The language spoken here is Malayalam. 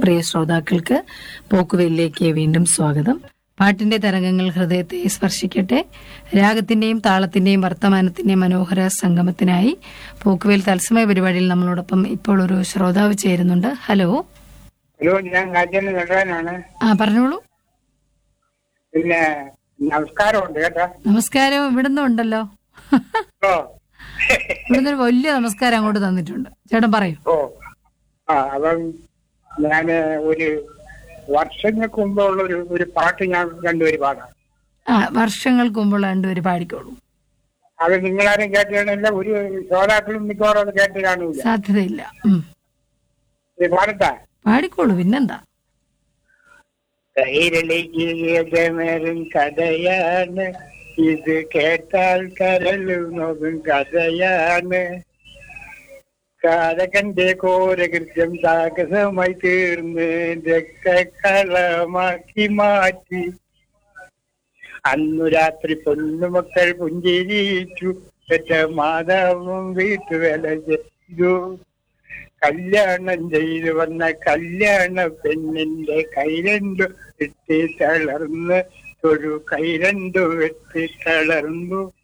പ്രിയ ശ്രോതാക്കൾക്ക് പോക്കുവെല്ലിലേക്ക് വീണ്ടും സ്വാഗതം പാട്ടിന്റെ തരംഗങ്ങൾ ഹൃദയത്തെ സ്പർശിക്കട്ടെ രാഗത്തിന്റെയും താളത്തിന്റെയും വർത്തമാനത്തിന്റെയും മനോഹര സംഗമത്തിനായി പോക്കുവേൽ തത്സമയ പരിപാടിയിൽ നമ്മളോടൊപ്പം ഇപ്പോൾ ഒരു ശ്രോതാവ് ചേരുന്നുണ്ട് ഹലോ ഹലോ ഞാൻ കാജന് നടനാണ് ആ പറഞ്ഞോളൂ പിന്നെ നമസ്കാരമുണ്ട് കേട്ടോ നമസ്കാരം ഇവിടുന്ന് ഉണ്ടല്ലോ ഓ ഇവിടുന്ന് ഒരു വലിയ നമസ്കാരം അങ്ങോട്ട് തന്നിട്ടുണ്ട് ചേട്ടൻ പറയൂ ഓ ആ അപ്പം ഞാൻ ഒരു വർഷങ്ങൾക്ക് മുമ്പുള്ള ഒരു ഒരു പാട്ട് ഞാൻ രണ്ടുപേര് പാടാം ആ വർഷങ്ങൾക്ക് മുമ്പുള്ള രണ്ടുപേര് പാടിക്കോളൂ അത് നിങ്ങളാരും കേട്ടില്ല ഒരു ശ്രോതാക്കളും മിക്കവാറും അത് കേട്ട് കാണൂല സാധ്യതയില്ല ഉം. ഇത് പാടട്ടാ പാടിക്കോളൂ പിന്നെന്താ കൈരളിക്കും കഥയാണ് ഇത് കേട്ടാൽ കരളു നോക്കും കഥയാണ് കാരകന്റെ കോരകൃത്യം സാഹസമായി തീർന്ന് രക്തകളമാക്കി മാറ്റി അന്നു രാത്രി പൊന്നുമക്കൾ പുഞ്ചിരിച്ചു പെറ്റ മാതാവും വീട്ടുവേല ചെയ്തു കല്യാണം ചെയ്തു വന്ന കല്യാണ പെണ്ണിന്റെ കൈരണ്ടു വെട്ടി തളർന്ന് ഒരു കൈരണ്ടു വെട്ടി തളർന്നു